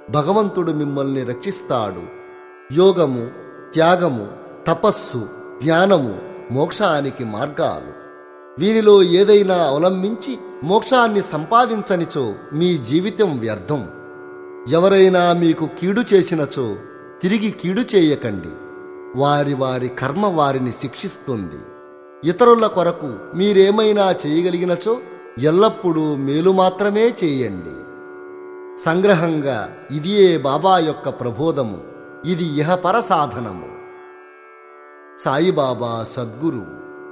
భగవంతుడు మిమ్మల్ని రక్షిస్తాడు యోగము త్యాగము తపస్సు జ్ఞానము మోక్షానికి మార్గాలు వీనిలో ఏదైనా అవలంబించి మోక్షాన్ని సంపాదించనిచో మీ జీవితం వ్యర్థం ఎవరైనా మీకు కీడు చేసినచో తిరిగి కీడు చేయకండి వారి వారి కర్మ వారిని శిక్షిస్తుంది ఇతరుల కొరకు మీరేమైనా చేయగలిగినచో ఎల్లప్పుడూ మేలు మాత్రమే చేయండి సంగ్రహంగా ఇదియే బాబా యొక్క ప్రబోధము ఇది ఇహపర సాధనము సాయిబాబా సద్గురువు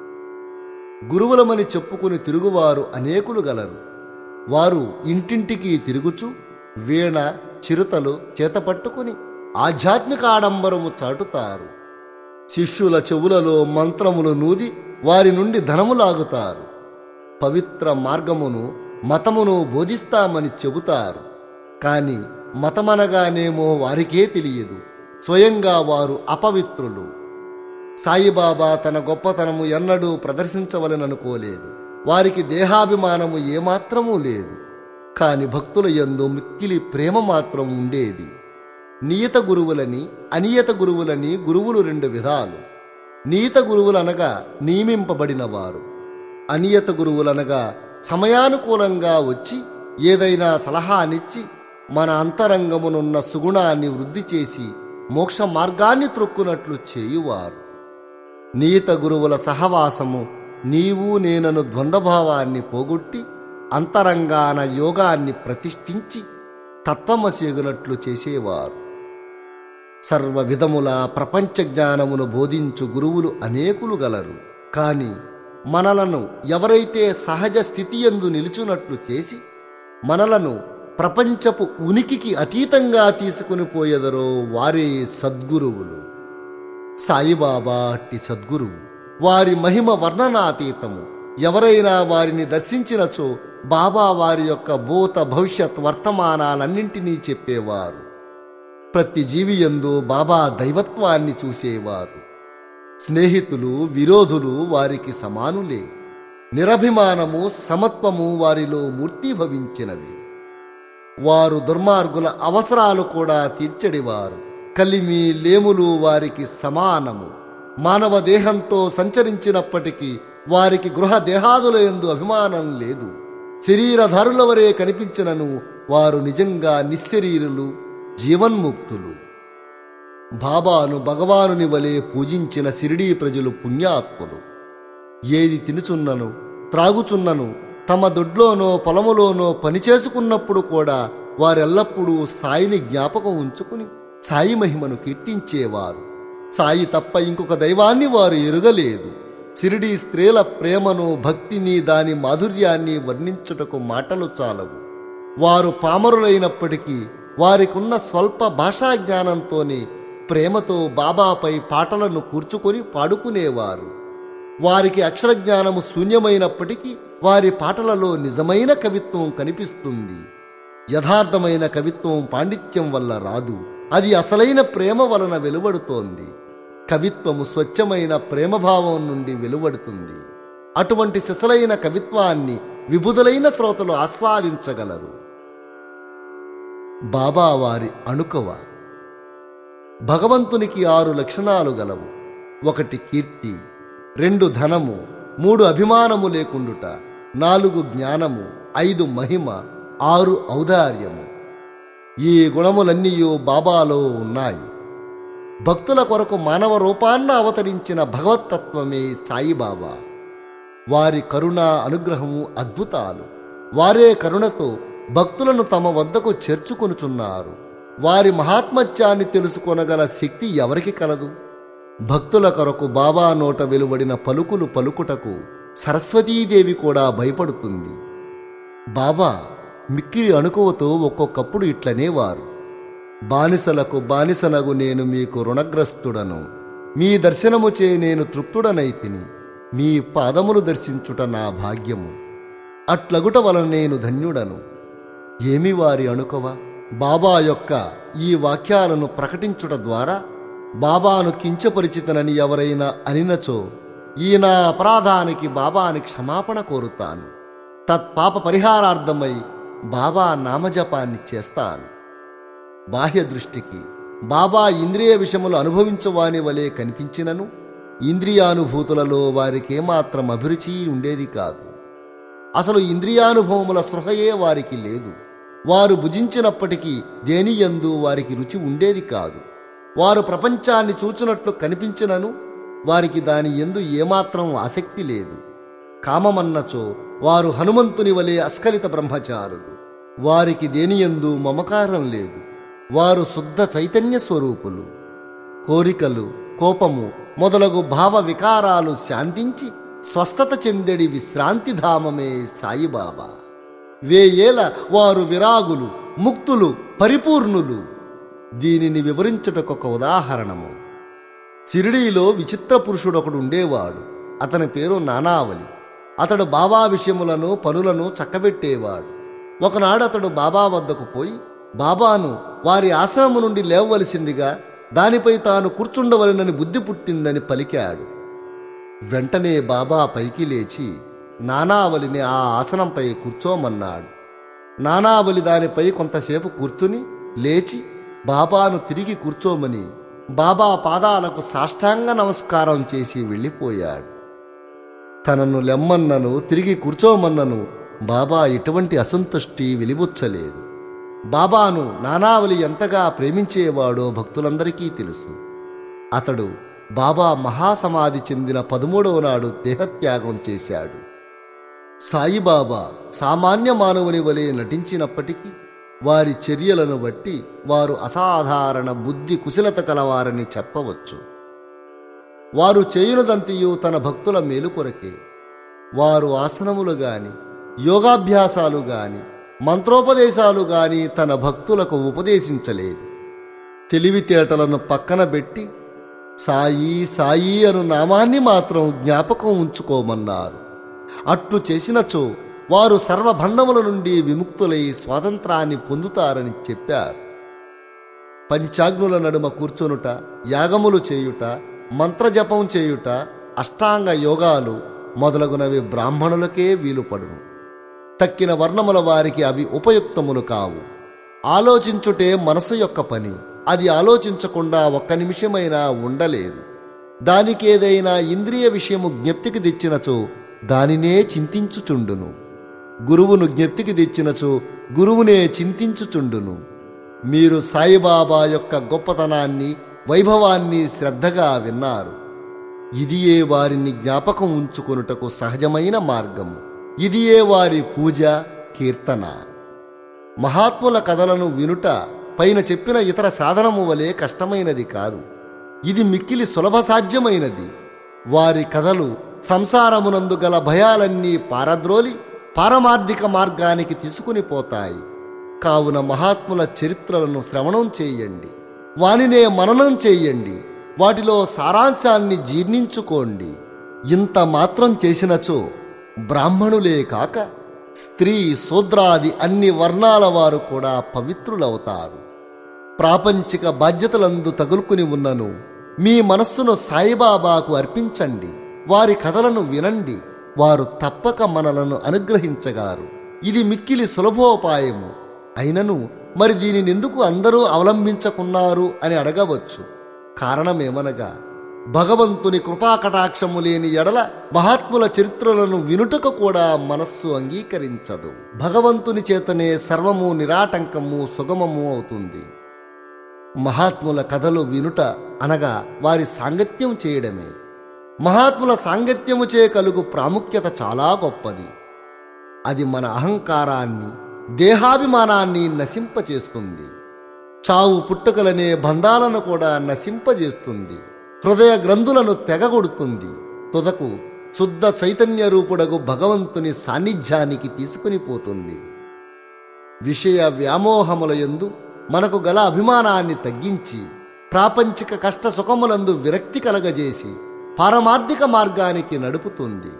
గురువులమని చెప్పుకుని తిరుగువారు అనేకులు గలరు వారు ఇంటింటికి తిరుగుచు వీణ చిరుతలు చేతపట్టుకుని ఆధ్యాత్మిక ఆడంబరము చాటుతారు శిష్యుల చెవులలో మంత్రములు నూది వారి నుండి ధనము లాగుతారు పవిత్ర మార్గమును మతమును బోధిస్తామని చెబుతారు కాని మతమనగానేమో వారికే తెలియదు స్వయంగా వారు అపవిత్రులు సాయిబాబా తన గొప్పతనము ఎన్నడూ ప్రదర్శించవలననుకోలేదు వారికి దేహాభిమానము ఏమాత్రమూ లేదు కాని భక్తుల యందు మిక్కిలి ప్రేమ మాత్రం ఉండేది నియత గురువులని అనియత గురువులని గురువులు రెండు విధాలు నియత గురువులనగా నియమింపబడిన వారు అనియత గురువులనగా సమయానుకూలంగా వచ్చి ఏదైనా సలహానిచ్చి మన అంతరంగమునున్న సుగుణాన్ని వృద్ధి చేసి మోక్ష మార్గాన్ని త్రొక్కునట్లు చేయువారు నీత గురువుల సహవాసము నీవు నేనను ద్వంద్వభావాన్ని పోగొట్టి అంతరంగాన యోగాన్ని ప్రతిష్ఠించి తత్వమసేగునట్లు చేసేవారు సర్వ విధముల ప్రపంచ జ్ఞానమును బోధించు గురువులు అనేకులు గలరు కాని మనలను ఎవరైతే సహజ స్థితి ఎందు నిలుచున్నట్లు చేసి మనలను ప్రపంచపు ఉనికికి అతీతంగా తీసుకుని పోయెదరో వారే సద్గురువులు సాయిబాబా అట్టి సద్గురువు వారి మహిమ వర్ణనాతీతము ఎవరైనా వారిని దర్శించినచో బాబా వారి యొక్క భూత భవిష్యత్ వర్తమానాలన్నింటినీ చెప్పేవారు ప్రతి జీవి యందు బాబా దైవత్వాన్ని చూసేవారు స్నేహితులు విరోధులు వారికి సమానులే నిరభిమానము సమత్వము వారిలో మూర్తిభవించినవి వారు దుర్మార్గుల అవసరాలు కూడా తీర్చడివారు కలిమి లేములు వారికి సమానము మానవ దేహంతో సంచరించినప్పటికీ వారికి గృహ దేహాదుల యందు అభిమానం లేదు శరీరధారుల వరే కనిపించినను వారు నిజంగా నిశ్శరీరులు జీవన్ముక్తులు బాబాను భగవానుని వలె పూజించిన సిరిడీ ప్రజలు పుణ్యాత్ములు ఏది తినుచున్నను త్రాగుచున్నను తమ దొడ్లోనో పొలములోనో పనిచేసుకున్నప్పుడు కూడా వారెల్లప్పుడూ సాయిని జ్ఞాపకం ఉంచుకుని సాయి మహిమను కీర్తించేవారు సాయి తప్ప ఇంకొక దైవాన్ని వారు ఎరుగలేదు సిరిడి స్త్రీల ప్రేమను భక్తిని దాని మాధుర్యాన్ని వర్ణించుటకు మాటలు చాలవు వారు పామరులైనప్పటికీ వారికున్న స్వల్ప భాషా జ్ఞానంతోనే ప్రేమతో బాబాపై పాటలను కూర్చుకొని పాడుకునేవారు వారికి అక్షరజ్ఞానము శూన్యమైనప్పటికీ వారి పాటలలో నిజమైన కవిత్వం కనిపిస్తుంది యథార్థమైన కవిత్వం పాండిత్యం వల్ల రాదు అది అసలైన ప్రేమ వలన వెలువడుతోంది కవిత్వము స్వచ్ఛమైన ప్రేమభావం నుండి వెలువడుతుంది అటువంటి సిసలైన కవిత్వాన్ని విభుదులైన శ్రోతలు ఆస్వాదించగలరు బాబావారి అణుకవ భగవంతునికి ఆరు లక్షణాలు గలవు ఒకటి కీర్తి రెండు ధనము మూడు అభిమానము లేకుండుట నాలుగు జ్ఞానము ఐదు మహిమ ఆరు ఔదార్యము ఈ గుణములన్నీ బాబాలో ఉన్నాయి భక్తుల కొరకు మానవ రూపాన్న అవతరించిన భగవత్తత్వమే సాయిబాబా వారి కరుణ అనుగ్రహము అద్భుతాలు వారే కరుణతో భక్తులను తమ వద్దకు చేర్చుకొనుచున్నారు వారి మహాత్మత్యాన్ని తెలుసుకొనగల శక్తి ఎవరికి కలదు భక్తుల కొరకు బాబా నోట వెలువడిన పలుకులు పలుకుటకు సరస్వతీదేవి కూడా భయపడుతుంది బాబా మిక్కిరి అణుకువతో ఒక్కొక్కప్పుడు ఇట్లనేవారు బానిసలకు బానిసనగు నేను మీకు రుణగ్రస్తుడను మీ దర్శనముచే నేను తృప్తుడనైతిని మీ పాదములు దర్శించుట నా భాగ్యము అట్లగుట వలన నేను ధన్యుడను ఏమి వారి అణుకవ బాబా యొక్క ఈ వాక్యాలను ప్రకటించుట ద్వారా బాబాను కించపరిచితనని ఎవరైనా అనినచో ఈ నా అపరాధానికి బాబాని క్షమాపణ కోరుతాను తత్పాప పరిహారార్థమై బాబా నామజపాన్ని చేస్తాను బాహ్య దృష్టికి బాబా ఇంద్రియ విషయములు అనుభవించవాని వలె కనిపించినను ఇంద్రియానుభూతులలో వారికేమాత్రం అభిరుచి ఉండేది కాదు అసలు ఇంద్రియానుభవముల సృహయే వారికి లేదు వారు భుజించినప్పటికీ దేనియందు వారికి రుచి ఉండేది కాదు వారు ప్రపంచాన్ని చూచినట్లు కనిపించినను వారికి దాని ఎందు ఏమాత్రం ఆసక్తి లేదు కామమన్నచో వారు హనుమంతుని వలె అస్ఖలిత బ్రహ్మచారులు వారికి దేనియందు మమకారం లేదు వారు శుద్ధ చైతన్య స్వరూపులు కోరికలు కోపము మొదలగు భావ వికారాలు శాంతించి స్వస్థత చెందెడి విశ్రాంతిధామమే సాయిబాబా వేయేల వారు విరాగులు ముక్తులు పరిపూర్ణులు దీనిని వివరించుటకొక ఉదాహరణము షిరిడీలో విచిత్ర పురుషుడొకడు ఉండేవాడు అతని పేరు నానావలి అతడు బాబా విషయములను పనులను చక్కబెట్టేవాడు ఒకనాడు అతడు బాబా వద్దకు పోయి బాబాను వారి ఆశ్రమం నుండి లేవవలసిందిగా దానిపై తాను కూర్చుండవలనని బుద్ధి పుట్టిందని పలికాడు వెంటనే బాబా పైకి లేచి నానావలిని ఆ ఆసనంపై కూర్చోమన్నాడు నానావలి దానిపై కొంతసేపు కూర్చుని లేచి బాబాను తిరిగి కూర్చోమని బాబా పాదాలకు సాష్టాంగ నమస్కారం చేసి వెళ్ళిపోయాడు తనను లెమ్మన్నను తిరిగి కూర్చోమన్నను బాబా ఎటువంటి అసంతుష్టి వెలిబుచ్చలేదు బాబాను నానావలి ఎంతగా ప్రేమించేవాడో భక్తులందరికీ తెలుసు అతడు బాబా మహాసమాధి చెందిన పదమూడవ నాడు దేహత్యాగం చేశాడు సాయిబాబా సామాన్య మానవుని వలె నటించినప్పటికీ వారి చర్యలను బట్టి వారు అసాధారణ బుద్ధి కుశలత కలవారని చెప్పవచ్చు వారు చేయునదంతియు తన భక్తుల మేలు కొరకే వారు ఆసనములు గాని యోగాభ్యాసాలు గాని మంత్రోపదేశాలు గాని తన భక్తులకు ఉపదేశించలేదు తెలివితేటలను పక్కన పెట్టి సాయి సాయి అను నామాన్ని మాత్రం జ్ఞాపకం ఉంచుకోమన్నారు అట్లు చేసినచో వారు సర్వబంధముల నుండి విముక్తులై స్వాతంత్రాన్ని పొందుతారని చెప్పారు పంచాగ్నుల నడుమ కూర్చొనుట యాగములు చేయుట మంత్రజపం చేయుట అష్టాంగ యోగాలు మొదలగునవి బ్రాహ్మణులకే వీలుపడును తక్కిన వర్ణముల వారికి అవి ఉపయుక్తములు కావు ఆలోచించుటే మనసు యొక్క పని అది ఆలోచించకుండా ఒక్క నిమిషమైనా ఉండలేదు దానికేదైనా ఇంద్రియ విషయము జ్ఞప్తికి తెచ్చినచో దానినే చింతించుచుండును గురువును జ్ఞప్తికి తెచ్చినచో గురువునే చింతించుచుండును మీరు సాయిబాబా యొక్క గొప్పతనాన్ని వైభవాన్ని శ్రద్ధగా విన్నారు ఇదియే వారిని జ్ఞాపకం ఉంచుకొనుటకు సహజమైన మార్గము ఇదియే వారి పూజ కీర్తన మహాత్ముల కథలను వినుట పైన చెప్పిన ఇతర సాధనము వలె కష్టమైనది కాదు ఇది మిక్కిలి సులభ సాధ్యమైనది వారి కథలు సంసారమునందు గల భయాలన్నీ పారద్రోలి పారమార్థిక మార్గానికి తీసుకుని పోతాయి కావున మహాత్ముల చరిత్రలను శ్రవణం చేయండి వానినే మననం చేయండి వాటిలో సారాంశాన్ని జీర్ణించుకోండి ఇంత మాత్రం చేసినచో బ్రాహ్మణులే కాక స్త్రీ శూద్రాది అన్ని వర్ణాల వారు కూడా పవిత్రులవుతారు ప్రాపంచిక బాధ్యతలందు తగులుకుని ఉన్నను మీ మనస్సును సాయిబాబాకు అర్పించండి వారి కథలను వినండి వారు తప్పక మనలను అనుగ్రహించగారు ఇది మిక్కిలి సులభోపాయము అయినను మరి దీనిని ఎందుకు అందరూ అవలంబించకున్నారు అని అడగవచ్చు కారణమేమనగా భగవంతుని కృపాకటాక్షము లేని ఎడల మహాత్ముల చరిత్రలను వినుటకు కూడా మనస్సు అంగీకరించదు భగవంతుని చేతనే సర్వము నిరాటంకము సుగమము అవుతుంది మహాత్ముల కథలు వినుట అనగా వారి సాంగత్యం చేయడమే మహాత్ముల సాంగత్యము చే కలుగు ప్రాముఖ్యత చాలా గొప్పది అది మన అహంకారాన్ని దేహాభిమానాన్ని నశింపచేస్తుంది చావు పుట్టుకలనే బంధాలను కూడా నశింపజేస్తుంది హృదయ గ్రంథులను తెగగొడుతుంది తుదకు శుద్ధ చైతన్య రూపుడగు భగవంతుని సాన్నిధ్యానికి తీసుకుని పోతుంది విషయ వ్యామోహముల యందు మనకు గల అభిమానాన్ని తగ్గించి ప్రాపంచిక కష్ట సుఖములందు విరక్తి కలగజేసి పారమార్థిక మార్గానికి నడుపుతుంది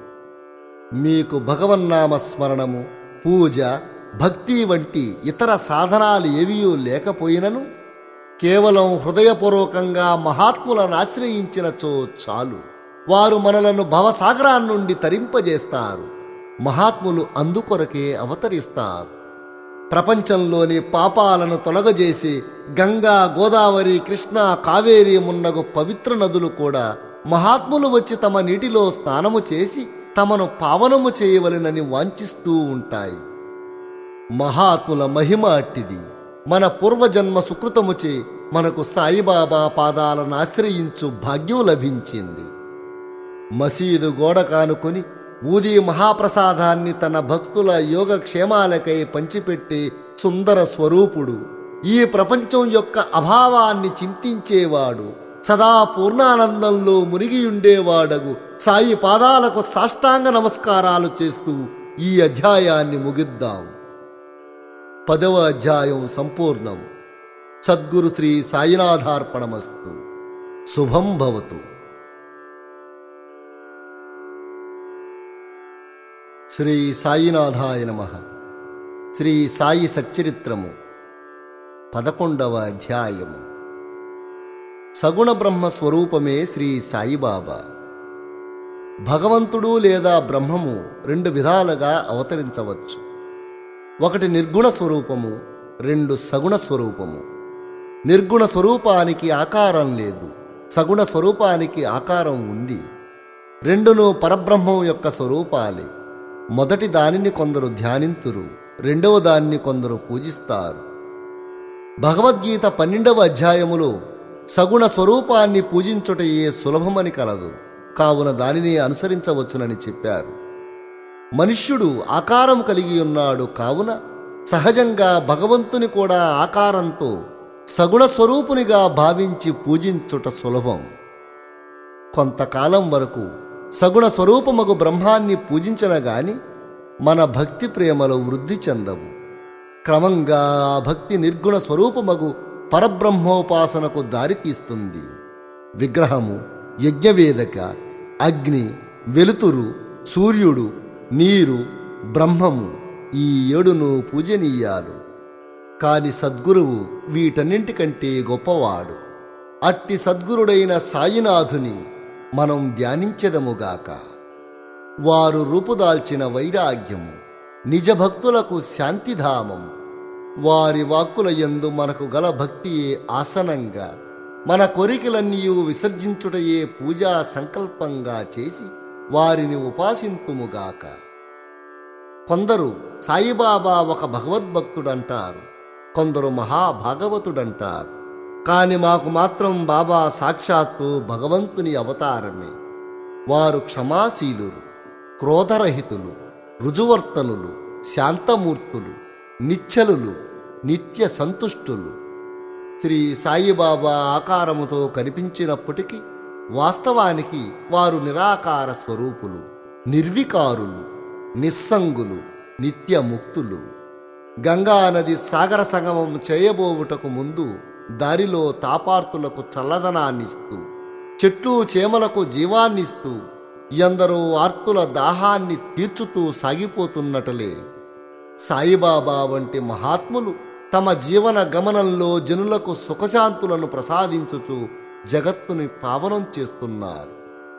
మీకు భగవన్నామ స్మరణము పూజ భక్తి వంటి ఇతర సాధనాలు ఏవియూ లేకపోయినను కేవలం హృదయపూర్వకంగా మహాత్ములను ఆశ్రయించినచో చాలు వారు మనలను భవసాగరాన్ని నుండి తరింపజేస్తారు మహాత్ములు అందుకొరకే అవతరిస్తారు ప్రపంచంలోని పాపాలను తొలగజేసి గంగా గోదావరి కృష్ణ కావేరి మున్నగు పవిత్ర నదులు కూడా మహాత్ములు వచ్చి తమ నీటిలో స్నానము చేసి తమను పావనము చేయవలెనని వాంఛిస్తూ ఉంటాయి మహాత్ముల మహిమ అట్టిది మన పూర్వజన్మ సుకృతముచే మనకు సాయిబాబా పాదాలను ఆశ్రయించు భాగ్యం లభించింది మసీదు గోడ కానుకొని ఊది మహాప్రసాదాన్ని తన భక్తుల యోగక్షేమాలకై పంచిపెట్టే సుందర స్వరూపుడు ఈ ప్రపంచం యొక్క అభావాన్ని చింతించేవాడు సదా పూర్ణానందంలో మునిగియుండేవాడగు సాయి పాదాలకు సాష్టాంగ నమస్కారాలు చేస్తూ ఈ అధ్యాయాన్ని ముగిద్దాం పదవ అధ్యాయం సంపూర్ణం సద్గురు శ్రీ సాయినాథార్పణమస్తు శుభం భవతు శ్రీ సాయినాథాయ నమ శ్రీ సాయి సచ్చరిత్రము పదకొండవ అధ్యాయము సగుణ బ్రహ్మ స్వరూపమే శ్రీ సాయిబాబా భగవంతుడు లేదా బ్రహ్మము రెండు విధాలుగా అవతరించవచ్చు ఒకటి నిర్గుణ స్వరూపము రెండు సగుణ స్వరూపము నిర్గుణ స్వరూపానికి ఆకారం లేదు సగుణ స్వరూపానికి ఆకారం ఉంది రెండును పరబ్రహ్మం యొక్క స్వరూపాలే మొదటి దానిని కొందరు ధ్యానింతురు రెండవ దానిని కొందరు పూజిస్తారు భగవద్గీత పన్నెండవ అధ్యాయములో సగుణ స్వరూపాన్ని పూజించుటయే సులభమని కలదు కావున దానిని అనుసరించవచ్చునని చెప్పారు మనుష్యుడు ఆకారం కలిగి ఉన్నాడు కావున సహజంగా భగవంతుని కూడా ఆకారంతో సగుణ స్వరూపునిగా భావించి పూజించుట సులభం కొంతకాలం వరకు సగుణ స్వరూపమగు బ్రహ్మాన్ని పూజించిన గాని మన భక్తి ప్రేమలు వృద్ధి చెందవు క్రమంగా ఆ భక్తి నిర్గుణ స్వరూపమగు పరబ్రహ్మోపాసనకు దారితీస్తుంది విగ్రహము యజ్ఞవేదక అగ్ని వెలుతురు సూర్యుడు నీరు బ్రహ్మము ఈ ఏడును పూజనీయాలు కాని సద్గురువు వీటన్నింటికంటే గొప్పవాడు అట్టి సద్గురుడైన సాయినాథుని మనం ధ్యానించెదముగాక వారు రూపుదాల్చిన వైరాగ్యము నిజ భక్తులకు శాంతిధామం వారి వాక్కుల యందు మనకు గల భక్తియే ఆసనంగా మన కోరికలన్నీ విసర్జించుటయే పూజా సంకల్పంగా చేసి వారిని ఉపాసింతుముగాక కొందరు సాయిబాబా ఒక భగవద్భక్తుడంటారు కొందరు మహాభాగవతుడంటారు కాని మాకు మాత్రం బాబా సాక్షాత్తు భగవంతుని అవతారమే వారు క్షమాశీలురు క్రోధరహితులు రుజువర్తనులు శాంతమూర్తులు నిచ్చలులు నిత్య సంతుష్టులు శ్రీ సాయిబాబా ఆకారముతో కనిపించినప్పటికీ వాస్తవానికి వారు నిరాకార స్వరూపులు నిర్వికారులు నిస్సంగులు నిత్యముక్తులు గంగానది సాగర సంగమం చేయబోవుటకు ముందు దారిలో తాపార్తులకు చల్లదనాన్నిస్తూ చెట్లు చేమలకు జీవాన్నిస్తూ ఎందరో ఆర్తుల దాహాన్ని తీర్చుతూ సాగిపోతున్నటలే సాయిబాబా వంటి మహాత్ములు తమ జీవన గమనంలో జనులకు సుఖశాంతులను ప్రసాదించుచు జగత్తుని పావనం చేస్తున్నారు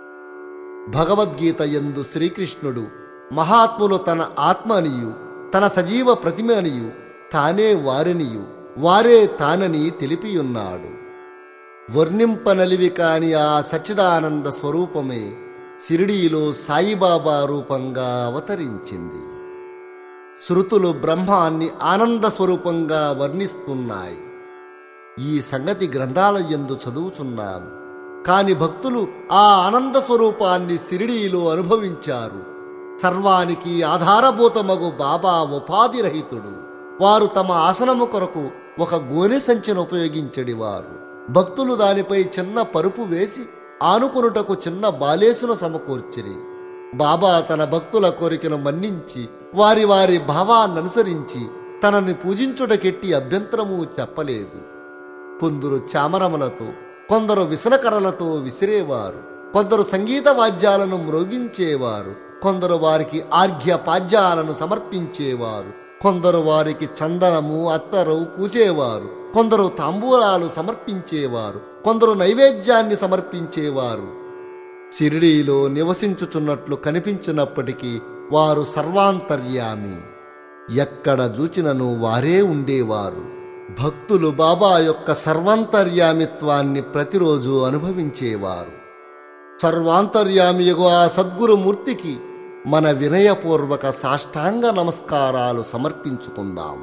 భగవద్గీత ఎందు శ్రీకృష్ణుడు మహాత్ములు తన ఆత్మ అనియు తన సజీవ ప్రతిమ అనియు తానే వారినియు వారే తానని తెలిపియున్నాడు వర్ణింపనలివి కాని ఆ సచ్చిదానంద స్వరూపమే షిరిడీలో సాయిబాబా రూపంగా అవతరించింది శృతులు బ్రహ్మాన్ని ఆనంద స్వరూపంగా వర్ణిస్తున్నాయి ఈ సంగతి గ్రంథాల యందు చదువుచున్నాం కాని భక్తులు ఆ ఆనంద స్వరూపాన్ని సిరిడీలో అనుభవించారు సర్వానికి ఆధారభూతమగు బాబా ఉపాధిరహితుడు వారు తమ ఆసనము కొరకు ఒక గోనె సంచిని ఉపయోగించడి వారు భక్తులు దానిపై చిన్న పరుపు వేసి ఆనుకొనుటకు చిన్న బాలేసును సమకూర్చిరి బాబా తన భక్తుల కోరికను మన్నించి వారి వారి భావాన్ననుసరించి తనని పూజించుటకెట్టి అభ్యంతరము చెప్పలేదు కొందరు చామరములతో కొందరు విసనకర్రలతో విసిరేవారు కొందరు సంగీత వాద్యాలను మ్రోగించేవారు కొందరు వారికి ఆర్ఘ్య పాద్యాలను సమర్పించేవారు కొందరు వారికి చందనము అత్తరు పూసేవారు కొందరు తాంబూలాలు సమర్పించేవారు కొందరు నైవేద్యాన్ని సమర్పించేవారు షిరిడీలో నివసించుచున్నట్లు కనిపించినప్పటికీ వారు సర్వాంతర్యామి ఎక్కడ చూచినను వారే ఉండేవారు భక్తులు బాబా యొక్క సర్వాంతర్యామిత్వాన్ని ప్రతిరోజు అనుభవించేవారు సర్వాంతర్యామియగు ఆ సద్గురుమూర్తికి మన వినయపూర్వక సాష్టాంగ నమస్కారాలు సమర్పించుకుందాం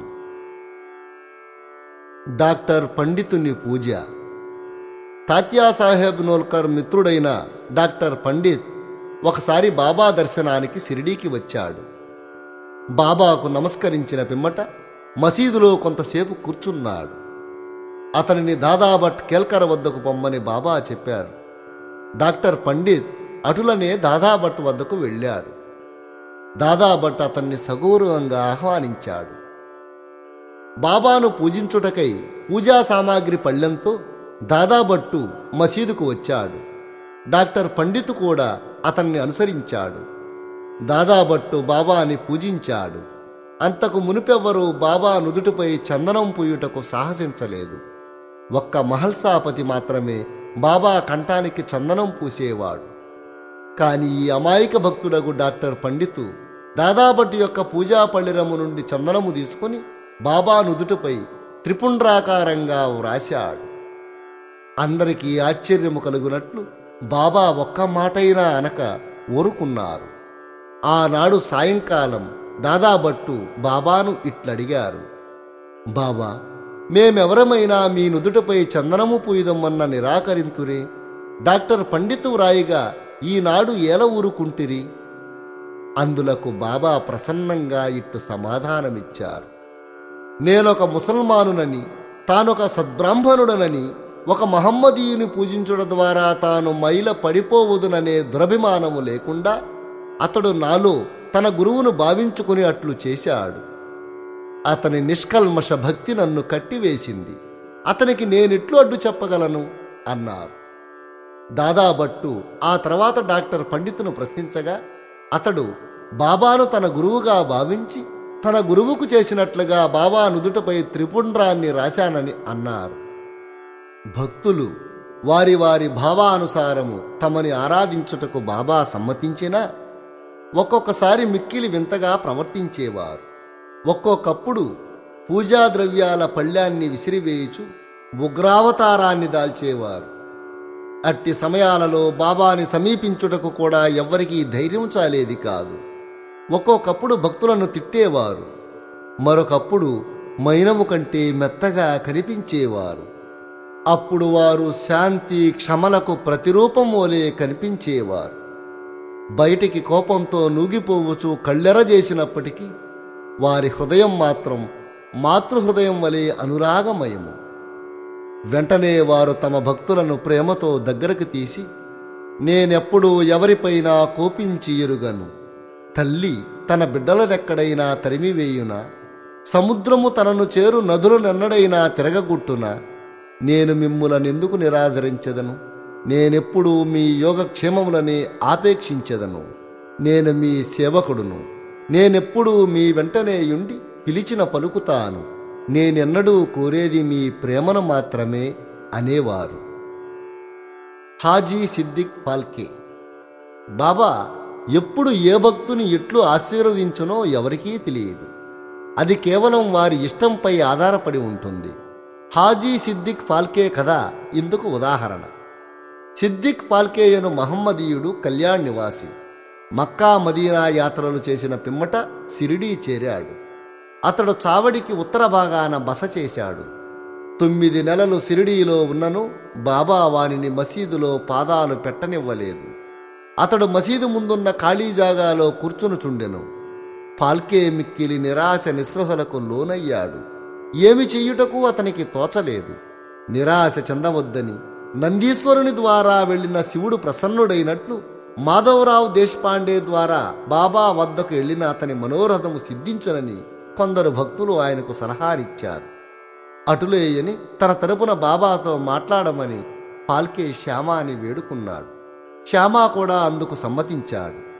డాక్టర్ పండితుని పూజ తాత్యాసాహెబ్ నోల్కర్ మిత్రుడైన డాక్టర్ పండిత్ ఒకసారి బాబా దర్శనానికి షిరిడీకి వచ్చాడు బాబాకు నమస్కరించిన పిమ్మట మసీదులో కొంతసేపు కూర్చున్నాడు అతనిని దాదాభట్ కేల్కర్ వద్దకు పొమ్మని బాబా చెప్పారు డాక్టర్ పండిత్ అటులనే దాదాభట్ వద్దకు వెళ్ళాడు దాదాభట్ అతన్ని సగౌరవంగా ఆహ్వానించాడు బాబాను పూజించుటకై పూజా సామాగ్రి పళ్ళెంతో దాదాభట్టు మసీదుకు వచ్చాడు డాక్టర్ పండిత్ కూడా అతన్ని అనుసరించాడు దాదాభట్టు బాబాని పూజించాడు అంతకు మునిపెవ్వరూ బాబా నుదుటిపై చందనం పూయుటకు సాహసించలేదు ఒక్క మహల్సాపతి మాత్రమే బాబా కంఠానికి చందనం పూసేవాడు కాని ఈ అమాయక భక్తుడగు డాక్టర్ పండితు దాదాభట్టు యొక్క పూజా పళ్ళిరము నుండి చందనము తీసుకుని బాబా నుదుటిపై త్రిపుండ్రాకారంగా వ్రాశాడు అందరికీ ఆశ్చర్యము కలుగునట్లు బాబా ఒక్క మాటైనా అనక ఊరుకున్నారు ఆనాడు సాయంకాలం దాదాభట్టు బాబాను ఇట్లడిగారు బాబా మేమెవరమైనా మీ నుదుటిపై చందనము పూయిదమ్మన్న నిరాకరింతురే డాక్టర్ పండితు వ్రాయిగా ఈనాడు ఏల ఊరుకుంటిరి అందులకు బాబా ప్రసన్నంగా ఇట్టు సమాధానమిచ్చారు నేనొక ముసల్మానునని తానొక సద్బ్రాహ్మణుడనని ఒక మహమ్మదీయుని పూజించుట ద్వారా తాను మైల పడిపోవదుననే దురభిమానము లేకుండా అతడు నాలో తన గురువును భావించుకుని అట్లు చేశాడు అతని నిష్కల్మష భక్తి నన్ను కట్టివేసింది అతనికి నేనెట్లు అడ్డు చెప్పగలను అన్నారు దాదాభట్టు ఆ తర్వాత డాక్టర్ పండితును ప్రశ్నించగా అతడు బాబాను తన గురువుగా భావించి తన గురువుకు చేసినట్లుగా బాబా నుదుటపై త్రిపుండ్రాన్ని రాశానని అన్నారు భక్తులు వారి వారి భావానుసారము తమని ఆరాధించుటకు బాబా సమ్మతించినా ఒక్కొక్కసారి మిక్కిలి వింతగా ప్రవర్తించేవారు ఒక్కొక్కప్పుడు పూజా ద్రవ్యాల పళ్ళ్యాన్ని విసిరివేయుచు ఉగ్రావతారాన్ని దాల్చేవారు అట్టి సమయాలలో బాబాని సమీపించుటకు కూడా ఎవ్వరికీ ధైర్యం చాలేది కాదు ఒక్కొక్కప్పుడు భక్తులను తిట్టేవారు మరొకప్పుడు మైనము కంటే మెత్తగా కనిపించేవారు అప్పుడు వారు శాంతి క్షమలకు ప్రతిరూపం వలె కనిపించేవారు బయటికి కోపంతో నూగిపోవచ్చు కళ్ళెర చేసినప్పటికీ వారి హృదయం మాత్రం మాతృహృదయం వలె అనురాగమయము వెంటనే వారు తమ భక్తులను ప్రేమతో దగ్గరకు తీసి నేనెప్పుడూ ఎవరిపైనా కోపించి ఎరుగను తల్లి తన బిడ్డలనెక్కడైనా తరిమివేయునా సముద్రము తనను చేరు నదులనెన్నడైనా తిరగగుట్టునా నేను మిమ్ములనెందుకు నిరాదరించదను నేనెప్పుడూ మీ యోగక్షేమములనే ఆపేక్షించెదను నేను మీ సేవకుడును నేనెప్పుడూ మీ వెంటనే ఉండి పిలిచిన పలుకుతాను నేనెన్నడూ కోరేది మీ ప్రేమను మాత్రమే అనేవారు హాజీ సిద్దిక్ పాల్కే బాబా ఎప్పుడు ఏ భక్తుని ఎట్లు ఆశీర్వదించునో ఎవరికీ తెలియదు అది కేవలం వారి ఇష్టంపై ఆధారపడి ఉంటుంది హాజీ సిద్దిక్ ఫాల్కే కథ ఇందుకు ఉదాహరణ సిద్దిక్ ఫాల్కేయను మహమ్మదీయుడు కళ్యాణ్ నివాసి మక్కా మదీనా యాత్రలు చేసిన పిమ్మట సిరిడీ చేరాడు అతడు చావడికి ఉత్తర భాగాన బస చేశాడు తొమ్మిది నెలలు సిరిడీలో ఉన్నను బాబా వానిని మసీదులో పాదాలు పెట్టనివ్వలేదు అతడు మసీదు ముందున్న ఖాళీ జాగాలో కూర్చునుచుండెను పాల్కే మిక్కిలి నిరాశ నిస్పృహలకు లోనయ్యాడు ఏమి చెయ్యుటకు అతనికి తోచలేదు నిరాశ చెందవద్దని నందీశ్వరుని ద్వారా వెళ్ళిన శివుడు ప్రసన్నుడైనట్లు మాధవరావు దేశపాండే ద్వారా బాబా వద్దకు వెళ్ళిన అతని మనోరథము సిద్ధించనని కొందరు భక్తులు ఆయనకు సలహానిచ్చారు అటులేయని తన తరపున బాబాతో మాట్లాడమని పాల్కే శ్యామాని వేడుకున్నాడు శ్యామా కూడా అందుకు సమ్మతించాడు